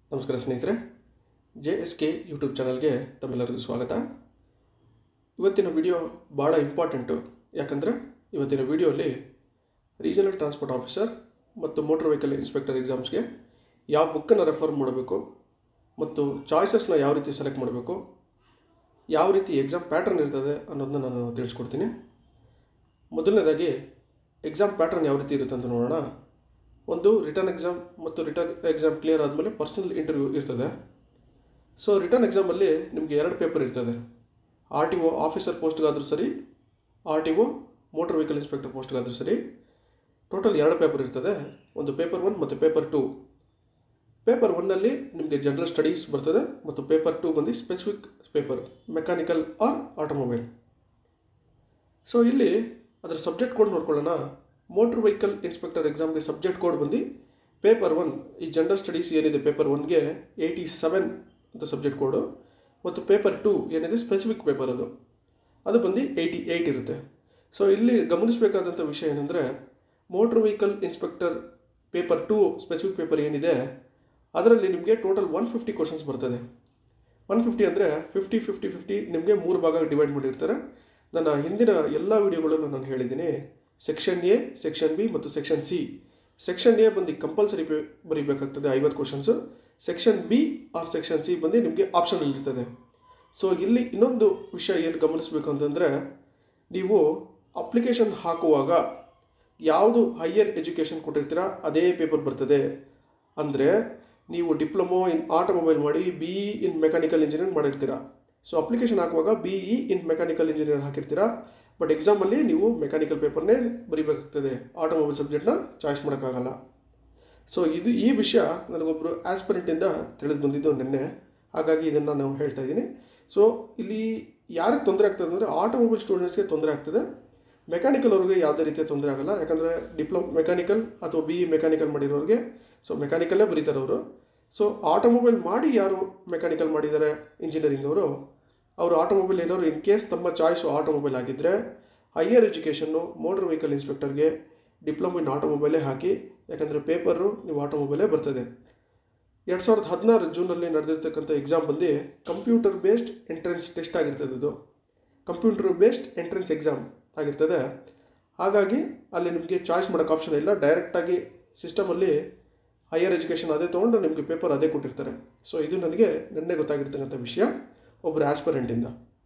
ನಮಸ್ಕಾರ ಸ್ನೇಹಿತರೆ J S K YouTube ಚಾನಲ್ಗೆ ತಮ್ಮೆಲ್ಲರಿಗೂ ಸ್ವಾಗತ ಇವತ್ತಿನ ವಿಡಿಯೋ ಭಾಳ ಇಂಪಾರ್ಟೆಂಟು ಯಾಕಂದರೆ ಇವತ್ತಿನ ವಿಡಿಯೋಲಿ ರೀಜನಲ್ ಟ್ರಾನ್ಸ್ಪೋರ್ಟ್ ಆಫೀಸರ್ ಮತ್ತು ಮೋಟರ್ ವೆಹಿಕಲ್ ಇನ್ಸ್ಪೆಕ್ಟರ್ ಎಕ್ಸಾಮ್ಸ್ಗೆ ಯಾವ ಬುಕ್ಕನ್ನು ರೆಫರ್ ಮಾಡಬೇಕು ಮತ್ತು ಚಾಯ್ಸಸ್ನ ಯಾವ ರೀತಿ ಸೆಲೆಕ್ಟ್ ಮಾಡಬೇಕು ಯಾವ ರೀತಿ ಎಕ್ಸಾಮ್ ಪ್ಯಾಟರ್ನ್ ಇರ್ತದೆ ಅನ್ನೋದನ್ನ ನಾನು ತಿಳಿಸ್ಕೊಡ್ತೀನಿ ಮೊದಲನೇದಾಗಿ ಎಕ್ಸಾಮ್ ಪ್ಯಾಟರ್ನ್ ಯಾವ ರೀತಿ ಇರುತ್ತೆ ಅಂತ ನೋಡೋಣ ಒಂದು ರಿಟರ್ನ್ ಎಕ್ಸಾಮ್ ಮತ್ತು ರಿಟರ್ನ್ ಎಕ್ಸಾಮ್ ಕ್ಲಿಯರ್ ಆದಮೇಲೆ ಪರ್ಸನಲ್ ಇಂಟರ್ವ್ಯೂ ಇರ್ತದೆ ಸೊ ರಿಟರ್ನ್ ಎಕ್ಸಾಮಲ್ಲಿ ನಿಮಗೆ ಎರಡು ಪೇಪರ್ ಇರ್ತದೆ ಆರ್ ಟಿ ಒ ಆಫೀಸರ್ ಪೋಸ್ಟ್ಗಾದರೂ ಸರಿ R T O motor vehicle inspector ಪೋಸ್ಟ್ಗಾದರೂ ಸರಿ ಟೋಟಲ್ ಎರಡು ಪೇಪರ್ ಇರ್ತದೆ ಒಂದು ಪೇಪರ್ ಒನ್ ಮತ್ತು ಪೇಪರ್ ಟು ಪೇಪರ್ ಒನ್ನಲ್ಲಿ ನಿಮಗೆ ಜನರಲ್ ಸ್ಟಡೀಸ್ ಬರ್ತದೆ ಮತ್ತು ಪೇಪರ್ ಟು ಬಂದು specific paper mechanical or automobile so ಇಲ್ಲಿ ಅದರ ಸಬ್ಜೆಕ್ಟ್ ಕೋಡ್ ನೋಡ್ಕೊಳ್ಳೋಣ ಮೋಟ್ರ್ ವೆಹಿಕಲ್ ಇನ್ಸ್ಪೆಕ್ಟರ್ ಎಕ್ಸಾಮ್ಗೆ ಸಬ್ಜೆಕ್ಟ್ ಕೋಡ್ ಬಂದು ಪೇಪರ್ ಒನ್ ಈ ಜನರಲ್ ಸ್ಟಡೀಸ್ ಏನಿದೆ ಪೇಪರ್ ಒನ್ಗೆ ಏಯ್ಟಿ ಸೆವೆನ್ ಅಂತ ಸಬ್ಜೆಕ್ಟ್ ಕೋಡು ಮತ್ತು ಪೇಪರ್ ಟು ಏನಿದೆ ಸ್ಪೆಸಿಫಿಕ್ ಪೇಪರ್ ಅದು ಅದು ಬಂದು ಏಯ್ಟಿ ಏಯ್ಟ್ ಇರುತ್ತೆ ಸೊ ಇಲ್ಲಿ ಗಮನಿಸಬೇಕಾದಂಥ ವಿಷಯ ಏನಂದರೆ motor vehicle inspector paper two specific paper ಏನಿದೆ ಅದರಲ್ಲಿ ನಿಮಗೆ ಟೋಟಲ್ ಒನ್ ಫಿಫ್ಟಿ ಕ್ವಶನ್ಸ್ ಬರ್ತದೆ ಒನ್ ಫಿಫ್ಟಿ ಅಂದರೆ ಫಿಫ್ಟಿ ಫಿಫ್ಟಿ ಫಿಫ್ಟಿ ನಿಮಗೆ ಮೂರು ಭಾಗ ಡಿವೈಡ್ ಮಾಡಿರ್ತಾರೆ ನನ್ನ ಹಿಂದಿನ ಎಲ್ಲ ವೀಡಿಯೋಗಳನ್ನು ನಾನು ಹೇಳಿದ್ದೀನಿ ಸೆಕ್ಷನ್ ಎ ಸೆಕ್ಷನ್ ಬಿ ಮತ್ತು ಸೆಕ್ಷನ್ ಸಿ ಸೆಕ್ಷನ್ ಎ ಬಂದು ಕಂಪಲ್ಸರಿ ಬರೀಬೇಕಾಗ್ತದೆ ಐವತ್ತು questions section B or section C ಬಂದು ನಿಮಗೆ ಆಪ್ಷನಲ್ಲಿ ಇರ್ತದೆ ಸೊ ಇಲ್ಲಿ ಇನ್ನೊಂದು ವಿಷಯ ಏನು ಗಮನಿಸಬೇಕು ಅಂತಂದರೆ ನೀವು ಅಪ್ಲಿಕೇಶನ್ ಹಾಕುವಾಗ ಯಾವುದು ಹೈಯರ್ ಎಜುಕೇಷನ್ ಕೊಟ್ಟಿರ್ತೀರ ಅದೇ ಪೇಪರ್ ಬರ್ತದೆ ಅಂದರೆ ನೀವು ಡಿಪ್ಲೊಮೊ ಇನ್ ಆಟೋಮೊಬೈಲ್ ಮಾಡಿ B E in mechanical engineer ಮಾಡಿರ್ತೀರ ಸೊ ಅಪ್ಲಿಕೇಶನ್ ಹಾಕುವಾಗ B E in mechanical engineer ಹಾಕಿರ್ತೀರಾ ಬಟ್ ಎಕ್ಸಾಮಲ್ಲಿ ನೀವು ಮೆಕ್ಯಾನಿಕಲ್ ಪೇಪರ್ನೇ ಬರೀಬೇಕಾಗ್ತದೆ ಆಟೋಮೊಬೈಲ್ ಸಬ್ಜೆಕ್ಟ್ನ ಚಾಯ್ಸ್ ಮಾಡೋಕ್ಕಾಗಲ್ಲ ಸೊ ಇದು ಈ ವಿಷಯ ನನಗೊಬ್ಬರು ಆಸ್ಪರೆಂಟಿಂದ ತಿಳಿದು ಬಂದಿದ್ದು ನಿನ್ನೆ ಹಾಗಾಗಿ ಇದನ್ನು ನಾವು ಹೇಳ್ತಾ ಇದ್ದೀನಿ ಸೊ ಇಲ್ಲಿ ಯಾರಿಗೆ ತೊಂದರೆ ಆಗ್ತದೆ ಅಂದರೆ ಆಟೋಮೊಬೈಲ್ ಸ್ಟೂಡೆಂಟ್ಸ್ಗೆ ತೊಂದರೆ ಆಗ್ತದೆ ಮೆಕ್ಯಾನಿಕಲ್ ಅವ್ರಿಗೆ ಯಾವುದೇ ರೀತಿಯ ತೊಂದರೆ ಆಗಲ್ಲ ಯಾಕಂದರೆ ಡಿಪ್ಲೊ ಮೆಕ್ಯಾನಿಕಲ್ ಅಥವಾ ಬಿ ಇ ಮೆಕ್ಯಾನಿಕಲ್ ಮಾಡಿರೋರಿಗೆ ಸೊ ಮೆಕ್ಯಾನಿಕಲ್ಲೇ ಬರೀತಾರೆ ಅವರು ಸೊ ಆಟೋಮೊಬೈಲ್ ಮಾಡಿ ಯಾರು ಮೆಕ್ಯಾನಿಕಲ್ ಮಾಡಿದ್ದಾರೆ ಇಂಜಿನಿಯರಿಂಗ್ ಅವರು ಅವರು ಆಟೋಮೊಬೈಲ್ ಏನಾದ್ರು ಇನ್ ಕೇಸ್ ತಮ್ಮ ಚಾಯ್ಸು ಆಟೋಮೊಬೈಲ್ ಆಗಿದ್ದರೆ ಹೈಯರ್ ಎಜುಕೇಷನ್ನು ಮೋಟರ್ ವೆಹಿಕಲ್ ಇನ್ಸ್ಪೆಕ್ಟರ್ಗೆ ಡಿಪ್ಲೊಮೊ ಇನ್ ಆಟೋಮೊಬೈಲೇ ಹಾಕಿ ಯಾಕಂದರೆ ಪೇಪರು ನೀವು ಆಟೋಮೊಬೈಲೇ ಬರ್ತದೆ ಎರಡು ಸಾವಿರದ ಹದಿನಾರು ಜೂನಲ್ಲಿ ನಡೆದಿರ್ತಕ್ಕಂಥ ಎಕ್ಸಾಮ್ ಬಂದು ಕಂಪ್ಯೂಟರ್ ಬೇಸ್ಡ್ ಎಂಟ್ರೆನ್ಸ್ ಟೆಸ್ಟ್ ಆಗಿರ್ತದೆ ಇದು ಕಂಪ್ಯೂಟರ್ ಬೇಸ್ಡ್ ಎಂಟ್ರೆನ್ಸ್ ಎಕ್ಸಾಮ್ ಆಗಿರ್ತದೆ ಹಾಗಾಗಿ ಅಲ್ಲಿ ನಿಮಗೆ ಚಾಯ್ಸ್ ಮಾಡೋಕ್ಕೆ ಆಪ್ಷನ್ ಇಲ್ಲ ಡೈರೆಕ್ಟಾಗಿ ಸಿಸ್ಟಮಲ್ಲಿ ಹೈಯರ್ ಎಜುಕೇಷನ್ ಅದೇ ತೊಗೊಂಡು ನಿಮಗೆ ಪೇಪರ್ ಅದೇ ಕೊಟ್ಟಿರ್ತಾರೆ ಸೊ ಇದು ನನಗೆ ನಿನ್ನೆ ಗೊತ್ತಾಗಿರ್ತಕ್ಕಂಥ ವಿಷಯ ಒಬ್ಬರು ಆಸ್ಪರೆಂಟಿಂದ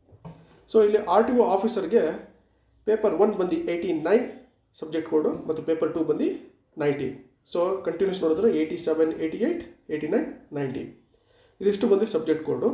ಸೊ ಇಲ್ಲಿ ಆರ್ ಟಿ ಒ ಆಫೀಸರ್ಗೆ ಪೇಪರ್ ಒನ್ ಬಂದು ಏಯ್ಟಿ ನೈನ್ ಸಬ್ಜೆಕ್ಟ್ ಕೋಡು ಮತ್ತು ಪೇಪರ್ ಟು ಬಂದು ನೈಂಟಿ ಸೊ ಕಂಟಿನ್ಯೂಸ್ ನೋಡಿದ್ರೆ eighty seven eighty eight eighty nine ninety ಇದಿಷ್ಟು ಬಂದು ಸಬ್ಜೆಕ್ಟ್ ಕೋಡು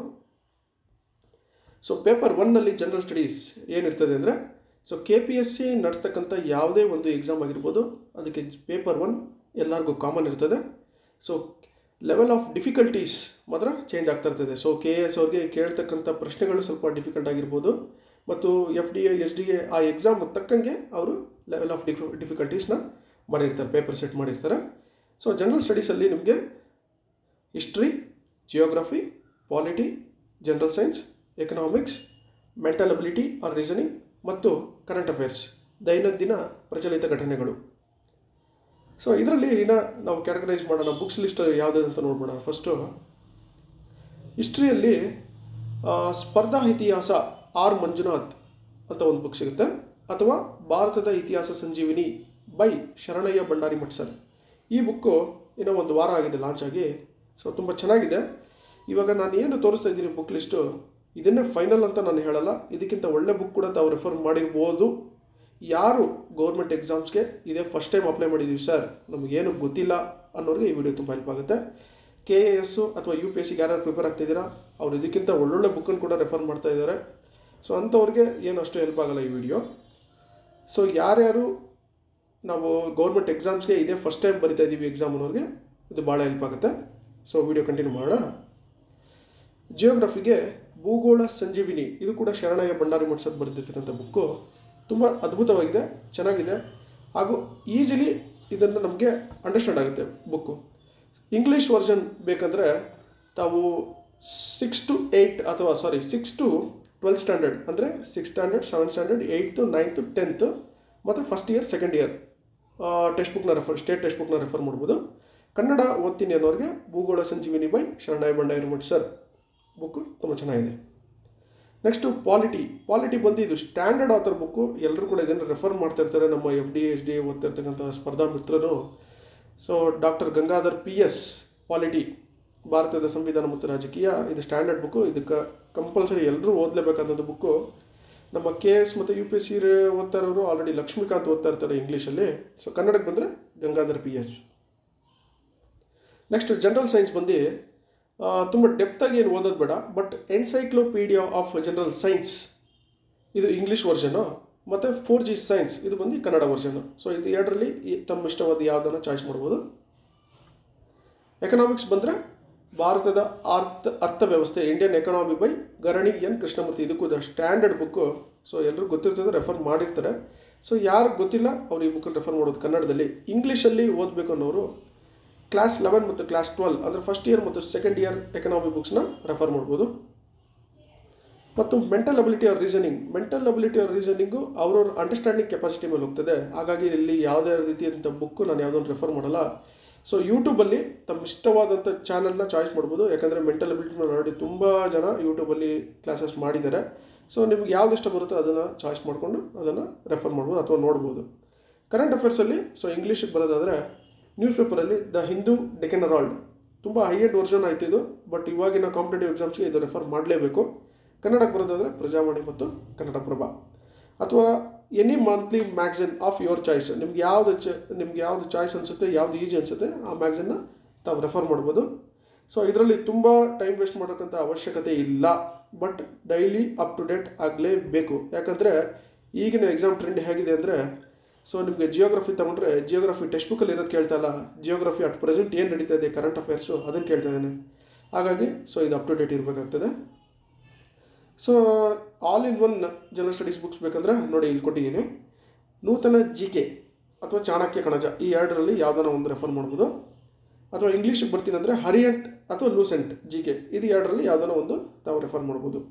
ಸೊ ಪೇಪರ್ ಒನ್ನಲ್ಲಿ ಜನರಲ್ ಸ್ಟಡೀಸ್ ಏನಿರ್ತದೆ ಅಂದರೆ so K P S C ನಡೆಸ್ತಕ್ಕಂಥ ಯಾವುದೇ ಒಂದು ಎಕ್ಸಾಮ್ ಆಗಿರ್ಬೋದು ಅದಕ್ಕೆ ಪೇಪರ್ ಒನ್ ಎಲ್ಲರಿಗೂ ಕಾಮನ್ ಇರ್ತದೆ ಸೊ ಲೆವೆಲ್ ಆಫ್ ಡಿಫಿಕಲ್ಟೀಸ್ ಮಾತ್ರ ಚೇಂಜ್ ಆಗ್ತಾ ಇರ್ತದೆ ಸೊ ಕೆ ಎ ಎಸ್ ಅವ್ರಿಗೆ ಕೇಳ್ತಕ್ಕಂಥ ಪ್ರಶ್ನೆಗಳು ಸ್ವಲ್ಪ ಡಿಫಿಕಲ್ಟ್ ಆಗಿರ್ಬೋದು ಮತ್ತು F D A S D A ಆ ಎಕ್ಸಾಮ್ ತಕ್ಕಂಗೆ ಅವರು ಲೆವೆಲ್ ಆಫ್ ಡಿಫಿ ಡಿಫಿಕಲ್ಟೀಸ್ನ ಮಾಡಿರ್ತಾರೆ ಪೇಪರ್ ಸೆಟ್ ಮಾಡಿರ್ತಾರೆ ಸೊ ಜನರಲ್ ಸ್ಟಡೀಸಲ್ಲಿ ನಿಮಗೆ history geography polity general science economics mental ability or reasoning ಮತ್ತು ಕರೆಂಟ್ ಅಫೇರ್ಸ್ ದೈನಂದಿನ ಪ್ರಚಲಿತ ಘಟನೆಗಳು ಸೊ ಇದರಲ್ಲಿ ಇನ್ನು ನಾವು ಕ್ಯಾಟಗರೈಸ್ ಮಾಡೋಣ ಬುಕ್ಸ್ ಲಿಸ್ಟ್ ಯಾವುದಾದ್ರು ಅಂತ ನೋಡ್ಬೋಣ ಫಸ್ಟು ಹಿಸ್ಟ್ರಿಯಲ್ಲಿ ಸ್ಪರ್ಧಾ ಇತಿಹಾಸ ಆರ್ ಮಂಜುನಾಥ್ ಅಂತ ಒಂದು ಬುಕ್ ಸಿಗುತ್ತೆ ಅಥವಾ ಭಾರತದ ಇತಿಹಾಸ Sanjeevini by Sharanayya Bhandarimath sir ಈ ಬುಕ್ಕು ಇನ್ನೂ ಒಂದು ವಾರ ಆಗಿದೆ ಲಾಂಚ್ ಆಗಿ ಸೊ ತುಂಬ ಚೆನ್ನಾಗಿದೆ ಇವಾಗ ನಾನು ಏನು ತೋರಿಸ್ತಾ ಇದ್ದೀನಿ ಬುಕ್ ಲಿಸ್ಟು ಇದನ್ನೇ ಫೈನಲ್ ಅಂತ ನಾನು ಹೇಳಲ್ಲ ಇದಕ್ಕಿಂತ ಒಳ್ಳೆ ಬುಕ್ ಕೂಡ ತಾವು ರೆಫರ್ ಮಾಡಿರ್ಬೋದು ಯಾರು ಗೌರ್ಮೆಂಟ್ ಎಕ್ಸಾಮ್ಸ್ಗೆ ಇದೇ ಫಸ್ಟ್ ಟೈಮ್ ಅಪ್ಲೈ ಮಾಡಿದ್ದೀವಿ ಸರ್ ನಮಗೇನು ಗೊತ್ತಿಲ್ಲ ಅನ್ನೋರಿಗೆ ಈ ವಿಡಿಯೋ ತುಂಬ ಹೆಲ್ಪ್ ಆಗುತ್ತೆ ಕೆ ಎ ಎಸ್ಸು ಅಥವಾ ಯು ಪಿ ಎಸ್ ಸಿಗೆ ಯಾರ್ಯಾರು ಪ್ರಿಪೇರ್ ಆಗ್ತಿದ್ದೀರಾ ಅವ್ರು ಇದಕ್ಕಿಂತ ಒಳ್ಳೊಳ್ಳೆ ಬುಕ್ಕನ್ನು ಕೂಡ ರೆಫರ್ ಮಾಡ್ತಾ ಇದ್ದಾರೆ ಸೊ ಅಂಥವ್ರಿಗೆ ಏನು ಅಷ್ಟು ಹೆಲ್ಪ್ ಆಗಲ್ಲ ಈ ವಿಡಿಯೋ ಸೊ ಯಾರ್ಯಾರು ನಾವು ಗೌರ್ಮೆಂಟ್ ಎಕ್ಸಾಮ್ಸ್ಗೆ ಇದೇ ಫಸ್ಟ್ ಟೈಮ್ ಬರಿತಾ ಇದ್ದೀವಿ ಎಕ್ಸಾಮ್ ಅನ್ನೋರಿಗೆ ಇದು ಭಾಳ ಹೆಲ್ಪ್ ಆಗುತ್ತೆ ಸೊ ವಿಡಿಯೋ ಕಂಟಿನ್ಯೂ ಮಾಡೋಣ ಜಿಯೋಗ್ರಫಿಗೆ ಭೂಗೋಳ ಸಂಜೀವಿನಿ ಇದು ಕೂಡ ಶರಣಯ್ಯ ಭಂಡಾರಿ ಮಠಸದ್ ಬರೆದಿರ್ತಕ್ಕಂಥ ಬುಕ್ಕು ತುಂಬ ಅದ್ಭುತವಾಗಿದೆ ಚೆನ್ನಾಗಿದೆ ಹಾಗೂ ಈಸಿಲಿ ಇದನ್ನು ನಮಗೆ ಅಂಡರ್ಸ್ಟ್ಯಾಂಡ್ ಆಗುತ್ತೆ ಬುಕ್ಕು ಇಂಗ್ಲೀಷ್ ವರ್ಷನ್ ಬೇಕಂದರೆ ತಾವು ಸಿಕ್ಸ್ ಟು ಏಯ್ಟ್ ಅಥವಾ sorry six to twelfth standard ಅಂದರೆ six standard seventh standard eighth ninth tenth ಮತ್ತು first year second year text ಬುಕ್ನ ರೆಫರ್ ಸ್ಟೇಟ್ ಟೆಕ್ಸ್ಟ್ ಬುಕ್ನ ರೆಫರ್ ಮಾಡ್ಬೋದು ಕನ್ನಡ ಓದ್ತೀನಿ ಅನ್ನೋರಿಗೆ ಭೂಗೋಳ Sanjeevini by Sharanayya Bhandarimath sir book ತುಂಬ ಚೆನ್ನಾಗಿದೆ ನೆಕ್ಸ್ಟು ಪಾಲಿಟಿ ಪಾಲಿಟಿ ಬಂದು ಇದು ಸ್ಟ್ಯಾಂಡರ್ಡ್ ಆಥರ್ ಬುಕ್ಕು ಎಲ್ಲರೂ ಕೂಡ ಇದನ್ನು ರೆಫರ್ ಮಾಡ್ತಾ ಇರ್ತಾರೆ ನಮ್ಮ ಎಫ್ ಡಿ ಎಚ್ ಡಿ ಓದ್ತಿರ್ತಕ್ಕಂಥ ಸ್ಪರ್ಧಾ ಮಿತ್ರರು so doctor Gangadhar P S polity ಭಾರತದ ಸಂವಿಧಾನ ಮತ್ತು ರಾಜಕೀಯ ಇದು ಸ್ಟ್ಯಾಂಡರ್ಡ್ ಬುಕ್ಕು ಇದಕ್ಕೆ ಕಂಪಲ್ಸರಿ ಎಲ್ಲರೂ ಓದಲೇಬೇಕಾದಂಥ ಬುಕ್ಕು ನಮ್ಮ ಕೆ ಎಸ್ ಮತ್ತು ಯು ಪಿ ಎಸ್ ಸಿ ಓದ್ತಾ ಇರೋರು ಆಲ್ರೆಡಿ ಲಕ್ಷ್ಮೀಕಾಂತ್ ಓದ್ತಾ ಇರ್ತಾರೆ ಇಂಗ್ಲೀಷಲ್ಲಿ ಸೊ ಕನ್ನಡಕ್ಕೆ ಬಂದರೆ Gangadhar P S next general science ಬಂದು ತುಂಬ ಡೆಪ್ತಾಗಿ ಏನು ಓದೋದು ಬೇಡ but encyclopedia of general science ಇದು ಇಂಗ್ಲೀಷ್ ವರ್ಷನು ಮತ್ತು ಫೋರ್ ಜಿ ಸೈನ್ಸ್ ಇದು ಬಂದು ಕನ್ನಡ ವರ್ಷನು ಸೊ ಇದು ಎರಡರಲ್ಲಿ ಈ- ತಮ್ಮ ಇಷ್ಟವಾದ ಯಾವುದನ್ನು ಚಾಯ್ಸ್ ಮಾಡ್ಬೋದು ಎಕನಾಮಿಕ್ಸ್ ಬಂದರೆ ಭಾರತದ ಅರ್ಥ ಅರ್ಥವ್ಯವಸ್ಥೆ ಇಂಡಿಯನ್ ಎಕನಾಮಿ ಬೈ ಗರಣಿ ಎನ್ ಕೃಷ್ಣಮೂರ್ತಿ ಇದು ಕೂಡ ಸ್ಟ್ಯಾಂಡರ್ಡ್ ಬುಕ್ಕು ಸೊ ಎಲ್ಲರೂ ಗೊತ್ತಿರ್ತದೆ ರೆಫರ್ ಮಾಡಿರ್ತಾರೆ ಸೊ ಯಾರು ಗೊತ್ತಿಲ್ಲ ಅವ್ರು ಈ ಬುಕ್ಕನ್ನು ರೆಫರ್ ಮಾಡೋದು ಕನ್ನಡದಲ್ಲಿ ಇಂಗ್ಲೀಷಲ್ಲಿ ಓದಬೇಕು ಅನ್ನೋರು ಕ್ಲಾಸ್ ಲೆವೆನ್ ಮತ್ತು ಕ್ಲಾಸ್ ಟ್ವೆಲ್ ಅಂದರೆ ಫಸ್ಟ್ ಇಯರ್ ಮತ್ತು ಸೆಕೆಂಡ್ ಇಯರ್ ಎಕನಾಮಿ ಬುಕ್ಸ್ನ ರೆಫರ್ ಮಾಡ್ಬೋದು ಮತ್ತು mental ability or reasoning mental ability or reasoning ಅವ್ರವ್ರ ಅಂಡರ್ಸ್ಟ್ಯಾಂಡಿಂಗ್ ಕೆಪಾಸಿಟಿ ಮೇಲೆ ಹೋಗ್ತದೆ ಹಾಗಾಗಿ ಇಲ್ಲಿ ಯಾವುದೇ ರೀತಿಯಾದಂಥ ಬುಕ್ಕು ನಾನು ಯಾವುದನ್ನು ರೆಫರ್ ಮಾಡಲ್ಲ ಸೊ ಯೂಟ್ಯೂಬಲ್ಲಿ ತಮ್ಮ ಇಷ್ಟವಾದಂಥ ಚಾನಲ್ನ ಚಾಯ್ಸ್ ಮಾಡ್ಬೋದು ಯಾಕಂದರೆ ಮೆಂಟಲ್ ಅಬಿಲಿಟಿ ಮೇಲೆ ಆಲ್ರೆಡಿ ತುಂಬ ಜನ ಯೂಟ್ಯೂಬಲ್ಲಿ ಕ್ಲಾಸಸ್ ಮಾಡಿದ್ದಾರೆ ಸೊ ನಿಮ್ಗೆ ಯಾವ್ದು ಇಷ್ಟ ಬರುತ್ತೋ ಅದನ್ನು ಚಾಯ್ಸ್ ಮಾಡಿಕೊಂಡು ಅದನ್ನು ರೆಫರ್ ಮಾಡ್ಬೋದು ಅಥವಾ ನೋಡ್ಬೋದು ಕರೆಂಟ್ ಅಫೇರ್ಸಲ್ಲಿ ಸೊ ಇಂಗ್ಲೀಷಿಗೆ ಬರೋದಾದರೆ ನ್ಯೂಸ್ ಪೇಪರಲ್ಲಿ ದ ಹಿಂದೂ ಡೆಕೆನ್ ಅರಾಲ್ಡ್ ತುಂಬ ಹೈಯೆಂಡ್ ವರ್ಷನ್ ಆಯ್ತು ಇದು ಬಟ್ ಇವಾಗಿನ ಕಾಂಪಿಟೇಟಿವ್ ಎಕ್ಸಾಮ್ಸ್ಗೆ ಇದು ರೆಫರ್ ಮಾಡಲೇಬೇಕು ಕನ್ನಡಕ್ಕೆ ಬರೋದಾದರೆ ಪ್ರಜಾವಾಣಿ ಮತ್ತು ಕನ್ನಡಪ್ರಭ ಅಥವಾ any monthly magazine of your choice ನಿಮ್ಗೆ ಯಾವುದು ಚ ನಿಮ್ಗೆ ಯಾವುದು ಚಾಯ್ಸ್ ಅನಿಸುತ್ತೆ ಯಾವುದು ಈಸಿ ಅನಿಸುತ್ತೆ ಆ ಮ್ಯಾಗ್ಝಿನ್ನ ತಾವು ರೆಫರ್ ಮಾಡ್ಬೋದು ಸೊ ಇದರಲ್ಲಿ ತುಂಬ ಟೈಮ್ ವೇಸ್ಟ್ ಮಾಡೋಕ್ಕಂಥ ಅವಶ್ಯಕತೆ ಇಲ್ಲ but daily up to date ಆಗಲೇಬೇಕು ಯಾಕಂದರೆ ಈಗಿನ ಎಕ್ಸಾಮ್ ಟ್ರೆಂಡ್ ಹೇಗಿದೆ ಅಂದರೆ ಸೊ ನಿಮಗೆ ಜಿಯೋಗ್ರಫಿ ತೊಗೊಂಡ್ರೆ ಜಿಯೋಗ್ರಫಿ ಟೆಕ್ಸ್ಟ್ ಬುಕ್ಕಲ್ಲಿ ಇರೋದು ಕೇಳ್ತಾ ಇಲ್ಲ ಜಿಯೋಗ್ರಫಿ ಅಟ್ ಪ್ರೆಸೆಂಟ್ ಏನು ನಡೀತಾ ಇದೆ ಕರೆಂಟ್ ಅಫೇರ್ಸು ಅದನ್ನು ಕೇಳ್ತಾ ಇದ್ದಾನೆ ಹಾಗಾಗಿ ಸೊ ಇದು ಅಪ್ ಟು ಡೇಟ್ ಇರಬೇಕಾಗ್ತದೆ so all in one general studies books ಬೇಕಂದ್ರೆ ನೋಡಿ ಇಲ್ಲಿ ಕೊಟ್ಟಿದ್ದೀನಿ ನೂತನ ಜಿ ಕೆ ಅಥವಾ ಚಾಣಕ್ಯ ಕಣಜ ಈ ಎರಡರಲ್ಲಿ ಯಾವುದನ್ನ ಒಂದು ರೆಫರ್ ಮಾಡ್ಬೋದು ಅಥವಾ ಇಂಗ್ಲೀಷಿಗೆ ಬರ್ತೀನಿ ಅಂದರೆ ಹರಿಯಂಟ್ ಅಥವಾ ಲೂಸೆಂಟ್ ಜಿ ಕೆ ಇದು ಎರಡರಲ್ಲಿ ಯಾವುದನ್ನ ಒಂದು ತಾವು ರೆಫರ್ ಮಾಡ್ಬೋದು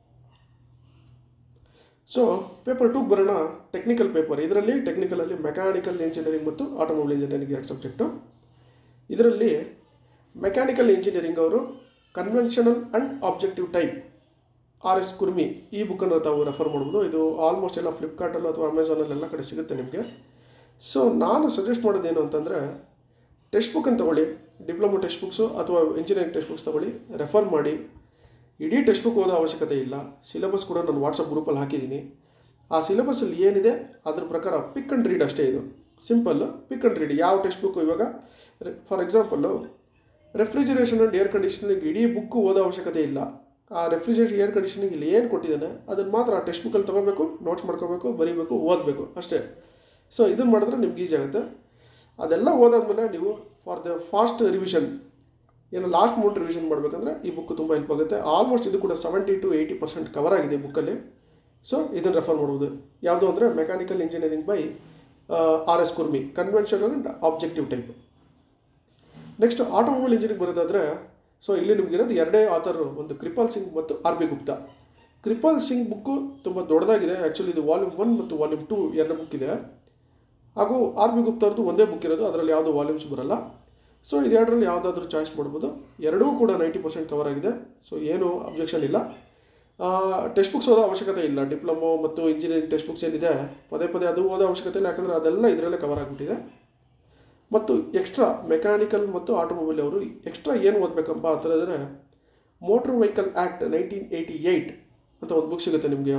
ಸೊ ಪೇಪರ್ ಟೂಗೆ ಬರೋಣ ಟೆಕ್ನಿಕಲ್ ಪೇಪರ್ ಇದರಲ್ಲಿ ಟೆಕ್ನಿಕಲಲ್ಲಿ ಮೆಕ್ಯಾನಿಕಲ್ ಇಂಜಿನಿಯರಿಂಗ್ ಮತ್ತು ಆಟೋಮೊಬೈಲ್ ಇಂಜಿನಿಯರಿಂಗ್ ಎರಡು ಸಬ್ಜೆಕ್ಟು ಇದರಲ್ಲಿ ಮೆಕ್ಯಾನಿಕಲ್ ಇಂಜಿನಿಯರಿಂಗ್ ಅವರು conventional and objective type R S Khurmi ಈ ಬುಕ್ಕನ್ನು ತಾವು ರೆಫರ್ ಮಾಡ್ಬೋದು ಇದು ಆಲ್ಮೋಸ್ಟ್ ಎಲ್ಲ ಫ್ಲಿಪ್ಕಾರ್ಟಲ್ಲೂ ಅಥವಾ ಅಮೆಝಾನಲ್ಲಿ ಎಲ್ಲ ಕಡೆ ಸಿಗುತ್ತೆ ನಿಮಗೆ ಸೊ ನಾನು ಸಜೆಸ್ಟ್ ಮಾಡೋದೇನು ಅಂತಂದರೆ ಟೆಕ್ಸ್ಟ್ ಬುಕ್ಕನ್ನು ತೊಗೊಳ್ಳಿ ಡಿಪ್ಲೊಮೊ ಟೆಕ್ಸ್ಟ್ ಬುಕ್ಸು ಅಥವಾ ಇಂಜಿನಿಯರಿಂಗ್ ಟೆಕ್ಸ್ಟ್ ಬುಕ್ಸ್ ತೊಗೊಳ್ಳಿ ರೆಫರ್ ಮಾಡಿ ಇಡೀ ಟೆಕ್ಸ್ಟ್ ಬುಕ್ ಓದೋ ಅವಶ್ಯಕತೆ ಇಲ್ಲ ಸಿಲೆಬಸ್ ಕೂಡ ನಾನು ವಾಟ್ಸಪ್ ಗ್ರೂಪಲ್ಲಿ ಹಾಕಿದ್ದೀನಿ ಆ ಸಿಲೆಬಸ್ಸಲ್ಲಿ ಏನಿದೆ ಅದ್ರ ಪ್ರಕಾರ ಪಿಕ್ ಆ್ಯಂಡ್ ರೀಡ್ ಅಷ್ಟೇ ಇದು ಸಿಂಪಲ್ ಪಿಕ್ ಆ್ಯಂಡ್ ರೀಡ್ ಯಾವ ಟೆಕ್ಸ್ಟ್ ಬುಕ್ಕು ಇವಾಗ for example refrigeration and air conditioning ಇಡೀ ಬುಕ್ಕು ಓದೋ ಅವಶ್ಯಕತೆ ಇಲ್ಲ ಆ ರೆಫ್ರಿಜರೇಟರ್ ಏರ್ ಕಂಡೀಷನಿಂಗ್ ಇಲ್ಲಿ ಏನು ಕೊಟ್ಟಿದ್ದಾನೆ ಅದನ್ನು ಮಾತ್ರ ಆ ಟೆಕ್ಸ್ಟ್ ಬುಕ್ಕಲ್ಲಿ ತೊಗೋಬೇಕು ನೋಟ್ಸ್ ಮಾಡ್ಕೋಬೇಕು ಬರೀಬೇಕು ಓದಬೇಕು ಅಷ್ಟೇ ಸೊ ಇದನ್ನು ಮಾಡಿದ್ರೆ ನಿಮ್ಗೆ ಈಸಿ ಆಗುತ್ತೆ ಅದೆಲ್ಲ ಓದಾದ್ಮೇಲೆ ನೀವು ಫಾರ್ ದ ಫಾಸ್ಟ್ ರಿವಿಷನ್ ಏನು ಲಾಸ್ಟ್ ಮೂಟ್ ರಿವಿಷನ್ ಮಾಡಬೇಕಂದ್ರೆ ಈ ಬುಕ್ ತುಂಬ ಹೆಲ್ಪ್ ಆಗುತ್ತೆ ಆಲ್ಮೋಸ್ಟ್ ಇದು ಕೂಡ seventy to eighty percent cover ಆಗಿದೆ ಬುಕ್ಕಲ್ಲಿ ಸೊ ಇದನ್ನು ರೆಫರ್ ಮಾಡ್ಬೋದು ಯಾವುದು ಅಂದರೆ mechanical engineering by R S Khurmi conventional and objective type next automobile engineering ಬರೋದಾದರೆ ಸೊ ಇಲ್ಲಿ ನಿಮಗಿರೋದು ಎರಡೇ ಆಥರು ಒಂದು ಕೃಪಾಲ್ ಸಿಂಗ್ ಮತ್ತು R B Gupta Kripal Singh book ತುಂಬ ದೊಡ್ಡದಾಗಿದೆ ಆ್ಯಕ್ಚುಲಿ ಇದು ವಾಲ್ಯೂಮ್ ಒನ್ ಮತ್ತು ವಾಲ್ಯೂಮ್ ಟು ಎರಡು ಬುಕ್ ಇದೆ ಹಾಗೂ ಆರ್ ಬಿ ಗುಪ್ತಾ ಅವ್ರದ್ದು ಒಂದೇ ಬುಕ್ ಇರೋದು ಅದರಲ್ಲಿ ಯಾವುದೋ ವಾಲ್ಯೂಮ್ಸ್ ಬರಲ್ಲ ಸೊ ಇದೆರಡರಲ್ಲಿ ಯಾವುದಾದ್ರೂ ಚಾಯ್ಸ್ ಮಾಡ್ಬೋದು ಎರಡೂ ಕೂಡ ನೈಂಟಿ ಪರ್ಸೆಂಟ್ ಕವರ್ ಆಗಿದೆ ಸೊ ಏನು ಅಬ್ಜೆಕ್ಷನ್ ಇಲ್ಲ ಟೆಕ್ಸ್ಟ್ ಬುಕ್ಸ್ ಓದೋ ಅವಶ್ಯಕತೆ ಇಲ್ಲ ಡಿಪ್ಲೊಮೊ ಮತ್ತು ಇಂಜಿನಿಯರಿಂಗ್ ಟೆಕ್ಸ್ಟ್ ಬುಕ್ಸ್ ಏನಿದೆ ಪದೇ ಪದೇ ಅದು ಓದೋ ಅವಶ್ಯಕತೆ ಇಲ್ಲ ಯಾಕಂದರೆ ಅದೆಲ್ಲ ಇದರಲ್ಲೇ ಕವರ್ ಆಗಿಬಿಟ್ಟಿದೆ ಮತ್ತು ಎಕ್ಸ್ಟ್ರಾ ಮೆಕ್ಯಾನಿಕಲ್ ಮತ್ತು ಆಟೋಮೊಬೈಲ್ ಅವರು ಎಕ್ಸ್ಟ್ರಾ ಏನು ಓದಬೇಕಂಪ ಅಂತ ಹೇಳಿದ್ರೆ motor vehicle act nineteen eighty eight ಅಂತ ಒಂದು ಬುಕ್ ಸಿಗುತ್ತೆ ನಿಮಗೆ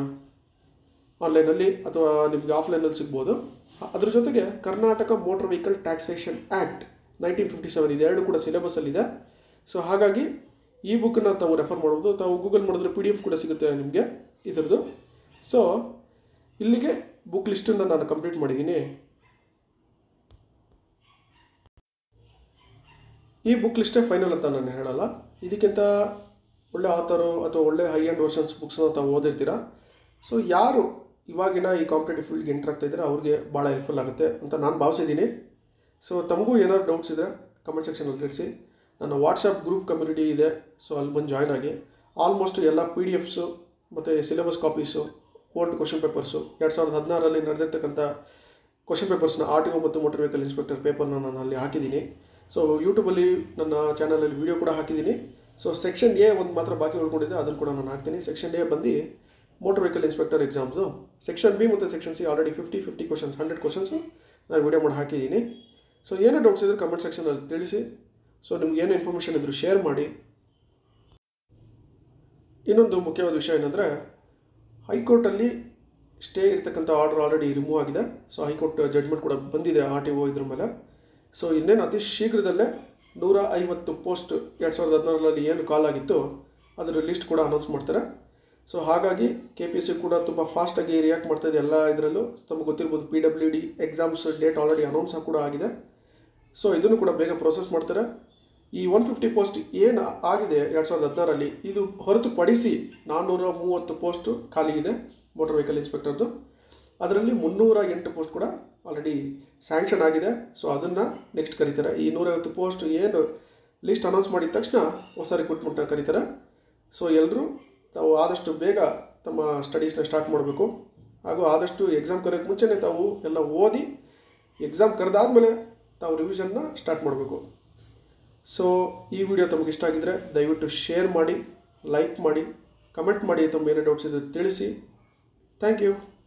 ಆನ್ಲೈನಲ್ಲಿ ಅಥವಾ ನಿಮಗೆ ಆಫ್ಲೈನಲ್ಲಿ ಸಿಗ್ಬೋದು ಅದ್ರ ಜೊತೆಗೆ Karnataka motor vehicle taxation act nineteen fifty seven ಇದೆ ಎರಡು ಕೂಡ ಸಿಲೆಬಸ್ಸಲ್ಲಿದೆ ಸೊ ಹಾಗಾಗಿ ಈ ಬುಕ್ಕನ್ನು ತಾವು ರೆಫರ್ ಮಾಡ್ಬೋದು ತಾವು ಗೂಗಲ್ ಮಾಡಿದ್ರೆ ಪಿ ಡಿ ಎಫ್ ಕೂಡ ಸಿಗುತ್ತೆ ನಿಮಗೆ ಇದರದ್ದು ಸೊ ಇಲ್ಲಿಗೆ ಬುಕ್ ಲಿಸ್ಟನ್ನು ನಾನು ಕಂಪ್ಲೀಟ್ ಮಾಡಿದ್ದೀನಿ ಈ ಬುಕ್ ಲಿಸ್ಟೇ ಫೈನಲ್ ಅಂತ ನಾನು ಹೇಳಲ್ಲ ಇದಕ್ಕಿಂತ ಒಳ್ಳೆ ಆಥರು ಅಥವಾ ಒಳ್ಳೆ ಹೈ ಆ್ಯಂಡ್ ವರ್ಷನ್ಸ್ ಬುಕ್ಸ್ನ ತಾವು ಓದಿರ್ತೀರ ಸೊ ಯಾರು ಇವಾಗಿನ ಈ ಕಾಂಪಿಟೇಟಿವ್ ಫೀಲ್ಡ್ಗೆ ಎಂಟರ್ ಆಗ್ತಾ ಇದ್ದಾರೆ ಅವ್ರಿಗೆ ಭಾಳ ಹೆಲ್ಪ್ಫುಲ್ ಆಗುತ್ತೆ ಅಂತ ನಾನು ಭಾವಿಸಿದ್ದೀನಿ ಸೊ ತಮಗೂ ಏನಾದ್ರು ಡೌಟ್ಸ್ ಇದ್ದರೆ ಕಮೆಂಟ್ ಸೆಕ್ಷನಲ್ಲಿ ತಿಳಿಸಿ ನನ್ನ ವಾಟ್ಸಪ್ ಗ್ರೂಪ್ ಕಮ್ಯುನಿಟಿ ಇದೆ ಸೊ ಅಲ್ಲಿ ಬಂದು ಜಾಯ್ನ್ ಆಗಿ ಆಲ್ಮೋಸ್ಟ್ ಎಲ್ಲ ಪಿ ಡಿ ಎಫ್ಸು ಮತ್ತು syllabus copies old question papers ಎರಡು ಸಾವಿರದ ಹದಿನಾರರಲ್ಲಿ ನಡೆದಿರ್ತಕ್ಕಂಥ ಕ್ವಶನ್ ಪೇಪರ್ಸ್ನ ಆರ್ ಟಿ ಒ ಮತ್ತು ಮೋಟರ್ ವೆಹಿಕಲ್ ಇನ್ಸ್ಪೆಕ್ಟರ್ ಪೇಪರ್ನ ನಾನು ಅಲ್ಲಿ ಹಾಕಿದ್ದೀನಿ ಸೊ ಯೂಟ್ಯೂಬಲ್ಲಿ ನನ್ನ ಚಾನಲಲ್ಲಿ ವೀಡಿಯೋ ಕೂಡ ಹಾಕಿದ್ದೀನಿ ಸೊ ಸೆಕ್ಷನ್ ಎ ಒಂದು ಮಾತ್ರ ಬಾಕಿ ಉಳ್ಕೊಂಡಿದೆ ಅದನ್ನು ಕೂಡ ನಾನು ಹಾಕ್ತೀನಿ ಸೆಕ್ಷನ್ ಎ ಬಂದು motor vehicle inspector exams section B ಮತ್ತು section C already fifty fifty questions hundred questions ನಾನು ವೀಡಿಯೋ ಮಾಡಿ ಹಾಕಿದ್ದೀನಿ ಸೊ ಏನೇ ಡೌಟ್ಸ್ ಇದ್ದರೆ ಕಮೆಂಟ್ ಸೆಕ್ಷನಲ್ಲಿ ತಿಳಿಸಿ ಸೊ ನಿಮ್ಗೆ ಏನು ಇನ್ಫಾರ್ಮೇಷನ್ ಇದ್ದರೂ ಶೇರ್ ಮಾಡಿ ಇನ್ನೊಂದು ಮುಖ್ಯವಾದ ವಿಷಯ ಏನಂದರೆ ಹೈಕೋರ್ಟಲ್ಲಿ ಸ್ಟೇ ಇರ್ತಕ್ಕಂಥ ಆರ್ಡರ್ ಆಲ್ರೆಡಿ ರಿಮೂವ್ ಆಗಿದೆ ಸೊ ಹೈಕೋರ್ಟ್ ಜಡ್ಜ್ಮೆಂಟ್ ಕೂಡ ಬಂದಿದೆ ಆರ್ ಟಿ ಒ ಇದ್ರ ಮೇಲೆ ಸೊ ಇನ್ನೇನು ಅತಿ ಶೀಘ್ರದಲ್ಲೇ ನೂರ ಐವತ್ತು ಪೋಸ್ಟ್ ಎರಡು ಸಾವಿರದ ಹದಿನಾರರಲ್ಲಿ ಏನು ಕಾಲ್ ಆಗಿತ್ತು ಅದರ ಲಿಸ್ಟ್ ಕೂಡ ಅನೌನ್ಸ್ ಮಾಡ್ತಾರೆ ಸೊ ಹಾಗಾಗಿ ಕೆ ಪಿ ಎಸ್ ಸಿ ಕೂಡ ತುಂಬ ಫಾಸ್ಟಾಗಿ ರಿಯಾಕ್ಟ್ ಮಾಡ್ತಾ ಇದೆ ಎಲ್ಲ ಇದರಲ್ಲೂ ತಮಗೆ ಗೊತ್ತಿರ್ಬೋದು P W D exams date already announce ಕೂಡ ಆಗಿದೆ ಸೊ ಇದನ್ನು ಕೂಡ ಬೇಗ ಪ್ರೊಸೆಸ್ ಮಾಡ್ತಾರೆ ಈ ಒನ್ ಫಿಫ್ಟಿ ಪೋಸ್ಟ್ ಏನು ಆಗಿದೆ ಎರಡು ಸಾವಿರದ ಹದಿನಾರಲ್ಲಿ ಇದು ಹೊರತುಪಡಿಸಿ ನಾನ್ನೂರ ಮೂವತ್ತು ಪೋಸ್ಟು ಖಾಲಿ ಇದೆ ಮೋಟರ್ ವೆಹಿಕಲ್ ಇನ್ಸ್ಪೆಕ್ಟರ್ದು ಅದರಲ್ಲಿ ಮುನ್ನೂರ ಎಂಟು ಪೋಸ್ಟ್ ಕೂಡ ಆಲ್ರೆಡಿ ಸ್ಯಾಂಕ್ಷನ್ ಆಗಿದೆ ಸೊ ಅದನ್ನು ನೆಕ್ಸ್ಟ್ ಕರೀತಾರೆ ಈ ನೂರೈವತ್ತು ಪೋಸ್ಟ್ ಏನು ಲಿಸ್ಟ್ ಅನೌನ್ಸ್ ಮಾಡಿದ ತಕ್ಷಣ ಹೊಸ ರಿಕ್ರೂಟ್ಮೆಂಟ್ನ ಕರೀತಾರೆ ಸೊ ಎಲ್ಲರೂ ತಾವು ಆದಷ್ಟು ಬೇಗ ತಮ್ಮ ಸ್ಟಡೀಸ್ನ ಸ್ಟಾರ್ಟ್ ಮಾಡಬೇಕು ಹಾಗೂ ಆದಷ್ಟು ಎಕ್ಸಾಮ್ ಕರೆಯೋಕ್ಕೆ ಮುಂಚೆನೇ ತಾವು ಎಲ್ಲ ಓದಿ ಎಕ್ಸಾಮ್ ಕರೆದಾದ್ಮೇಲೆ ತಾವು ರಿವಿಷನ್ನ ಸ್ಟಾರ್ಟ್ ಮಾಡಬೇಕು ಸೊ ಈ ವಿಡಿಯೋ ತಮಗೆ ಇಷ್ಟ ಆಗಿದ್ದರೆ ದಯವಿಟ್ಟು ಶೇರ್ ಮಾಡಿ ಲೈಕ್ ಮಾಡಿ ಕಮೆಂಟ್ ಮಾಡಿ ತಮ್ಮ ಏನೇ ಡೌಟ್ಸ್ ಇದ್ದರೆ ತಿಳಿಸಿ ಥ್ಯಾಂಕ್ ಯು